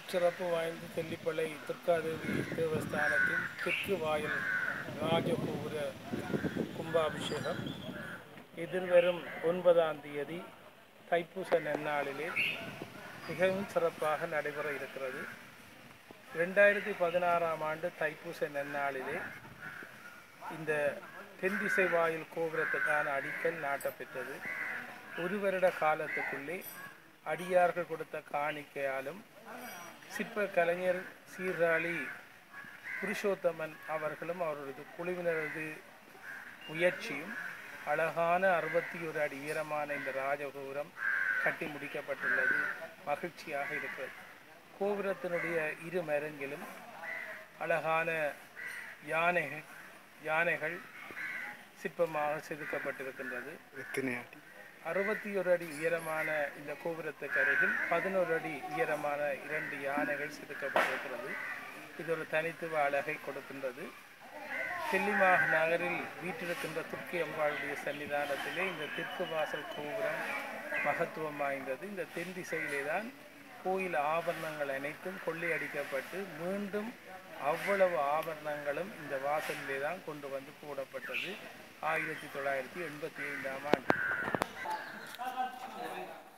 சிறப்பு வாய்ந்த தெல்லிப்பளை துர்காதேவி தேவஸ்தானத்தின் தெற்கு வாயில் ராஜகோபுர கும்பாபிஷேகம் எதிர்வரும் ஒன்பதாம் தேதி தைப்பூச நன்னாளிலே மிகவும் சிறப்பாக நடைபெற இருக்கிறது ரெண்டாயிரத்தி பதினாறாம் ஆண்டு தைப்பூச நன்னாளிலே இந்த தென்திசை வாயில் கோபுரத்துக்கான அடிக்கல் நாட்டப்பெற்றது ஒரு வருட காலத்துக்குள்ளே அடியார்கள் கொடுத்த காணிக்கையாலும் சிற்ப கலைஞர் சீர்காழி புருஷோத்தமன் அவர்களும் அவரது குழுவினரது முயற்சியும் அழகான அறுபத்தி ஒரு அடி உயரமான இந்த ராஜகோபுரம் கட்டி முடிக்கப்பட்டுள்ளது மகிழ்ச்சியாக இருக்கிறது கோபுரத்தினுடைய இரு மரங்கிலும் அழகான யானைகள் யானைகள் சிற்பமாக செதுக்கப்பட்டிருக்கின்றது எத்தனை அடி அறுபத்தி ஒரு அடி உயரமான இந்த கோபுரத்துக்கு அருகில் பதினோரு அடி உயரமான இரண்டு யானைகள் செதுக்கப்பட்டிருக்கிறது இது ஒரு தனித்துவ அழகை கொடுக்கின்றது தெல்லிமாக நகரில் வீற்றிருக்கின்ற துர்க்கி அம்பாளுடைய சன்னிதானத்திலே இந்த தெற்கு வாசல் கோபுரம் மகத்துவம் வாய்ந்தது இந்த தென் திசையிலே தான் கோயில் ஆபரணங்கள் அனைத்தும் கொள்ளையடிக்கப்பட்டு மீண்டும் அவ்வளவு ஆபரணங்களும் இந்த வாசலிலே தான் கொண்டு வந்து போடப்பட்டது ஆயிரத்தி தொள்ளாயிரத்தி எண்பத்தி ஐந்தாம் ஆண்டு